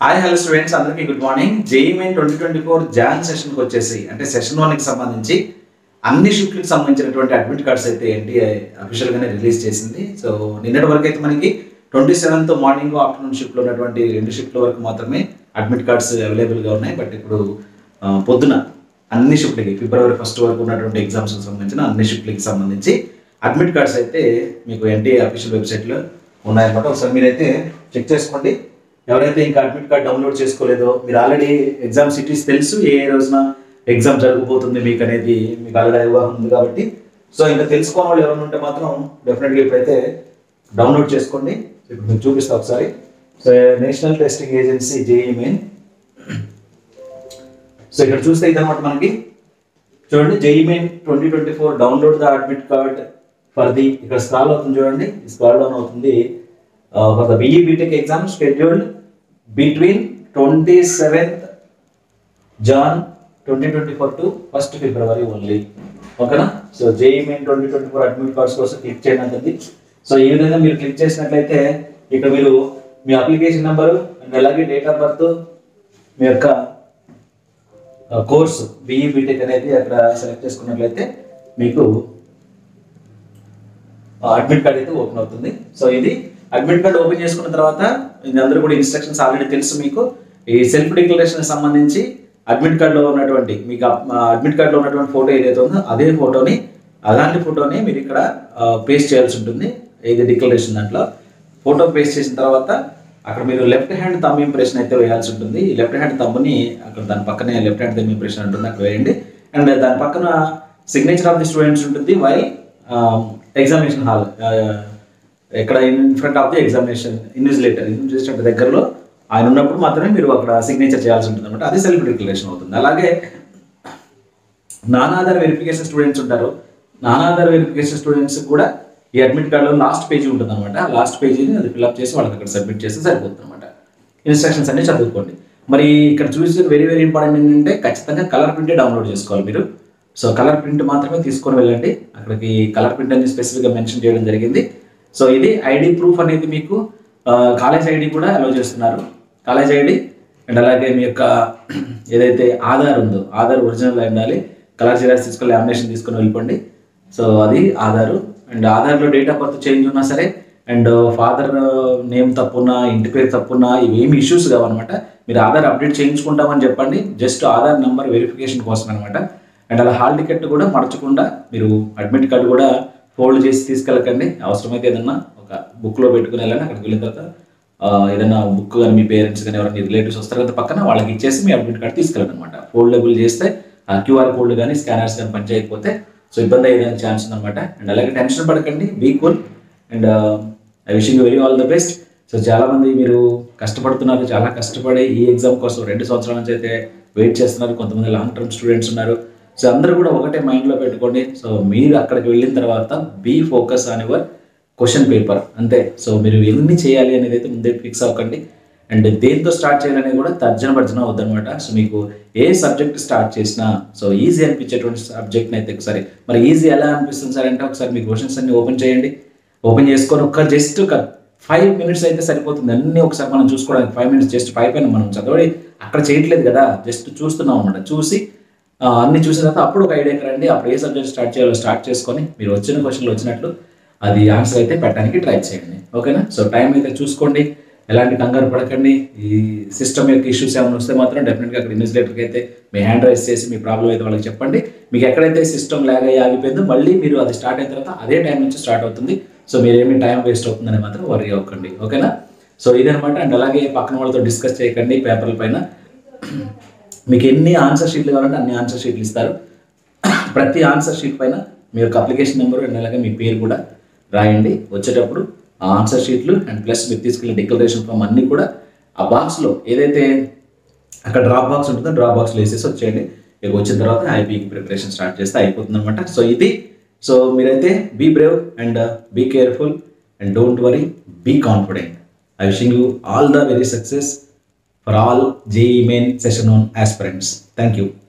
hi hello students అందరికీ good morning JEE main twenty twenty four Jan సెషన్కి వచ్చేసి అంటే సెషన్ వన్కి సంబంధించి అన్ని షిఫ్ట్లకు సంబంధించినటువంటి అడ్మిట్ కార్డ్స్ అయితే ఎన్టీఐ అఫీషియల్గానే రిలీజ్ చేసింది సో నిన్నటి వరకు అయితే మనకి ట్వంటీ సెవెంత్ మార్నింగ్ ఆఫ్టర్నూన్ షిఫ్ట్లో ఉన్నటువంటి రెండు షిఫ్ట్ల వరకు మాత్రమే అడ్మిట్ కార్డ్స్ అవైలబుల్గా ఉన్నాయి బట్ ఇప్పుడు ఆ, పొద్దున అన్ని షిఫ్ట్లకి ఫిబ్రవరి ఫస్ట్ వరకు ఉన్నటువంటి ఎగ్జామ్స్కి సంబంధించిన అన్ని షిఫ్ట్లకి సంబంధించి అడ్మిట్ కార్డ్స్ అయితే మీకు ఎన్టీఏ అఫీషియల్ వెబ్సైట్లో ఉన్నాయన్నమాట ఒకసారి మీరైతే చెక్ చేసుకోండి ఎవరైతే ఇంకా అడ్మిట్ కార్డ్ డౌన్లోడ్ చేసుకోలేదో మీరు ఆల్రెడీ ఎగ్జామ్ సిటీస్ తెలుసు ఏ ఏ రోజున ఎగ్జామ్ జరగబోతుంది మీకు అనేది మీకు ఆల్రెడీ అవగాహన ఉంది కాబట్టి సో ఇంకా తెలుసుకోని వాళ్ళు ఎవరైనా ఉంటే మాత్రం డెఫినెట్గా ఇప్పుడైతే డౌన్లోడ్ చేసుకోండి ఇప్పుడు మీకు చూపిస్తా ఒకసారి so national testing agency JEE main so ఇక్కడ చూస్తే ఇదన్నమాట మనకి చూడండి JEE main twenty twenty four download the admit card for the ఇక్కడ స్క్రాల్ అవుతుంది చూడండి స్క్రాల్ డౌన్ అవుతుంది for the BE BTech exam scheduled between twenty seventh Jan twenty twenty four to first February only ఓకేనా so JEE main twenty twenty four admit cards కోసం click చేయడం అంటుంది so ఈ విధంగా మీరు క్లిక్ చేసినట్లయితే ఇక్కడ మీరు మీ అప్లికేషన్ నెంబరు అండ్ అలాగే డేట్ ఆఫ్ బర్త్ మీ యొక్క కోర్స్ బిఈ బీటెక్ అనేది అక్కడ సెలెక్ట్ చేసుకున్నట్లయితే మీకు అడ్మిట్ కార్డ్ అయితే ఓపెన్ అవుతుంది సో ఇది అడ్మిట్ కార్డ్ ఓపెన్ చేసుకున్న తర్వాత ఇది అందరూ కూడా ఇన్స్ట్రక్షన్స్ ఆల్రెడీ తెలుసు మీకు ఈ సెల్ఫ్ డిక్లరేషన్ సంబంధించి అడ్మిట్ కార్డులో ఉన్నటువంటి మీకు అడ్మిట్ కార్డులో ఉన్నటువంటి ఫోటో ఏదైతే ఉందో అదే ఫోటోని అలాంటి ఫోటోని మీరు ఇక్కడ పేస్ట్ చేయాల్సి ఉంటుంది ఇది డిక్లరేషన్ దాంట్లో ఫోటో పేస్ట్ చేసిన తర్వాత అక్కడ మీరు లెఫ్ట్ హ్యాండ్ తమ్ ఇంప్రెషన్ అయితే వేయాల్సి ఉంటుంది ఈ లెఫ్ట్ హ్యాండ్ తమ్ముని అక్కడ దాని పక్కనే లెఫ్ట్ హ్యాండ్ తమ్ ఇంప్రెషన్ ఉంటుంది అక్కడ వేయండి అండ్ దాని పక్కన సిగ్నేచర్ ఆఫ్ ది స్టూడెంట్స్ ఉంటుంది వై ఎగ్జామినేషన్ హాల్ ఎక్కడ in front of the examination invigilator invigilator దగ్గరలో ఆయన ఉన్నప్పుడు మాత్రమే మీరు అక్కడ సిగ్నేచర్ చేయాల్సి ఉంటుంది అనమాట అది సెల్ఫ్ డిక్లరేషన్ అవుతుంది అలాగే నానాధార వెరిఫికేషన్ స్టూడెంట్స్ ఉంటారు నానాధార వెరిఫికేషన్ స్టూడెంట్స్ కూడా ఈ అడ్మిట్ కార్డులో లాస్ట్ పేజీ ఉంటుంది అనమాట లాస్ట్ పేజీని అది ఫిల్అప్ చేసి వాళ్ళకి అక్కడ సబ్మిట్ చేస్తే సరిపోతుంది అనమాట ఇన్స్ట్రక్షన్స్ అన్ని చదువుకోండి మరి ఇక్కడ చూసి వెరీ వెరీ ఇంపార్టెంట్ ఏంటంటే ఖచ్చితంగా కలర్ ప్రింటే డౌన్లోడ్ చేసుకోవాలి మీరు సో కలర్ ప్రింట్ మాత్రమే తీసుకొని వెళ్ళండి అక్కడికి కలర్ ప్రింట్ అనేది స్పెసిఫిక్గా మెన్షన్ చేయడం జరిగింది సో ఇది ఐడి ప్రూఫ్ అనేది మీకు కాలేజ్ ఐడి కూడా అలో చేస్తున్నారు కాలేజ్ ఐడి అండ్ అలాగే మీ యొక్క ఏదైతే ఆధార్ ఉందో ఆధార్ ఒరిజినల్ అయి ఉండాలి కలర్ జిరాక్స్ తీసుకొని లామినేషన్ తీసుకొని వెళ్ళిపోండి సో అది ఆధారు అండ్ ఆధార్లో డేట్ ఆఫ్ బర్త్ చేంజ్ ఉన్నా సరే అండ్ ఫాదర్ నేమ్ తప్పున్నా ఇంటి పేరు తప్పున్నా ఇవేమి ఇష్యూస్ కావన్నమాట మీరు ఆధార్ అప్డేట్ చేయించుకుంటామని చెప్పండి జస్ట్ ఆధార్ నెంబర్ వెరిఫికేషన్ కోసం అనమాట అండ్ అలా హాల్ టికెట్ కూడా మరచకుండా మీరు అడ్మిట్ కార్డు కూడా ఫోల్డ్ చేసి తీసుకెళ్ళకండి అవసరమైతే ఏదన్నా ఒక బుక్లో పెట్టుకుని వెళ్ళండి అక్కడికి వెళ్ళిన తర్వాత ఆ, ఏదైనా బుక్ కానీ మీ పేరెంట్స్ కానీ ఎవరైనా రిలేటివ్స్ వస్తారు కదా పక్కన వాళ్ళకి ఇచ్చేసి మీ అడ్మిట్ కార్డ్ తీసుకెళ్ళండి అనమాట ఫోల్డబుల్ చేస్తే ఆ క్యూఆర్ కోడ్ కానీ స్కానర్స్ కానీ పనిచేయకపోతే సో ఇబ్బంది అయ్యేదానికి ఛాన్స్ ఉందన్నమాట అండ్ అలాగే టెన్షన్ పడకండి be cool and I wishing very all the best so చాలా మంది మీరు కష్టపడుతున్నారు చాలా కష్టపడి ఈ ఎగ్జామ్ కోసం రెండు సంవత్సరాల నుంచి అయితే వెయిట్ చేస్తున్నారు కొంతమంది లాంగ్ టర్మ్ స్టూడెంట్స్ ఉన్నారు సో అందరూ కూడా ఒకటే మైండ్లో పెట్టుకోండి సో మీరు అక్కడికి వెళ్ళిన తర్వాత be focus on your question paper అంతే సో మీరు ఎన్ని చేయాలి అనేది అయితే ముందే ఫిక్స్ అవ్వకండి అండ్ దేంతో స్టార్ట్ చేయాలనేది కూడా తర్జన భర్జన అవుద్దనమాట సో మీకు ఏ సబ్జెక్ట్ స్టార్ట్ చేసినా సో ఈజీ అనిపించేటువంటి సబ్జెక్ట్ని అయితే ఒకసారి మరి ఈజీ ఎలా అనిపిస్తుంది సార్ అంటే ఒకసారి మీ క్వశ్చన్స్ అన్ని ఓపెన్ చేయండి ఓపెన్ చేసుకొని ఒక జస్ట్ ఒక ఫైవ్ మినిట్స్ అయితే సరిపోతుంది అన్ని ఒకసారి మనం చూసుకోవడానికి ఫైవ్ మినిట్స్ జస్ట్ ఫైవ్ పైన మనం చదవడి అక్కడ చేయట్లేదు కదా జస్ట్ చూస్తున్నాం అనమాట చూసి ఆ, అన్ని చూసిన తర్వాత అప్పుడు ఒక ఐడియాకి రండి అప్పుడు ఏ సబ్జెక్ట్ స్టార్ట్ చేయాలో స్టార్ట్ చేసుకొని మీరు వచ్చిన క్వశ్చన్లు వచ్చినట్లు అది ఆన్సర్ అయితే పెట్టడానికి ట్రై చేయండి ఓకేనా సో టైం అయితే చూసుకోండి ఎలాంటి కంగారు పడకండి ఈ సిస్టమ్ యొక్క ఇష్యూస్ ఏమైనా వస్తే మాత్రం డెఫినెట్గా అక్కడ ఇన్విజిలేటర్కి అయితే మీ హ్యాండ్ రైస్ చేసి మీ ప్రాబ్లం అయితే వాళ్ళకి చెప్పండి మీకు ఎక్కడైతే సిస్టమ్ లాగ్ అయ్యి ఆగిపోయిందో మళ్ళీ మీరు అది స్టార్ట్ అయిన తర్వాత అదే టైం నుంచి స్టార్ట్ అవుతుంది సో మీరు ఏమి టైం వేస్ట్ అవుతుందని మాత్రం వరీ అవ్వకండి ఓకేనా సో ఇదనమాట అండ్ అలాగే పక్కన వాళ్ళతో డిస్కస్ చేయకండి పేపర్ల పైన మీకు ఎన్ని ఆన్సర్ షీట్లు కావాలంటే అన్ని ఆన్సర్ షీట్లు ఇస్తారు ప్రతి ఆన్సర్ షీట్ పైన మీ యొక్క అప్లికేషన్ నెంబర్ అండ్ అలాగే మీ పేరు కూడా రాయండి వచ్చేటప్పుడు ఆ ఆన్సర్ షీట్లు అండ్ ప్లస్ మీరు తీసుకెళ్ళిన డిక్లరేషన్ ఫామ్ అన్నీ కూడా ఆ బాక్స్లో ఏదైతే అక్కడ డ్రాప్ బాక్స్ ఉంటుందో డ్రాప్ బాక్స్లో వేసేసి వచ్చేయండి ఇక వచ్చిన తర్వాత ఐపీకి ప్రిపరేషన్ స్టార్ట్ చేస్తే అయిపోతుంది అనమాట సో ఇది సో మీరైతే be brave and be careful and don't worry be confident I wishing you all the very success for all JEE main session on aspirants thank you